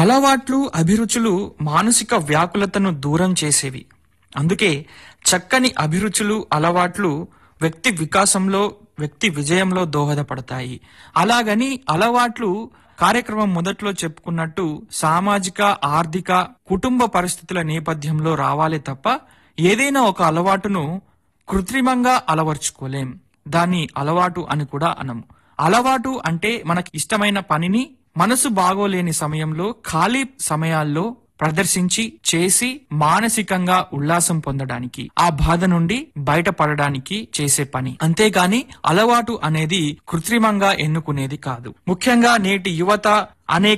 అలవాట్లు అభిరుచులు మానసిక వ్యాకులతను దూరం చేసేవి అందుకే చక్కని అభిరుచులు అలవాట్లు వ్యక్తి వికాసంలో వ్యక్తి విజయంలో దోహదపడతాయి అలాగని అలవాట్లు కార్యక్రమం మొదట్లో చెప్పుకున్నట్టు సామాజిక ఆర్థిక కుటుంబ పరిస్థితుల నేపథ్యంలో రావాలి తప్ప ఏదైనా ఒక అలవాటును కృత్రిమంగా అలవర్చుకోలేం దాన్ని అలవాటు అని కూడా అనము అలవాటు అంటే మనకి ఇష్టమైన పనిని మనసు బాగోలేని సమయంలో ఖాళీ సమయాల్లో ప్రదర్శించి చేసి మానసికంగా ఉల్లాసం పొందడానికి ఆ బాధ నుండి బయటపడడానికి చేసే పని అంతేగాని అలవాటు అనేది కృత్రిమంగా ఎన్నుకునేది కాదు ముఖ్యంగా నేటి యువత అనేక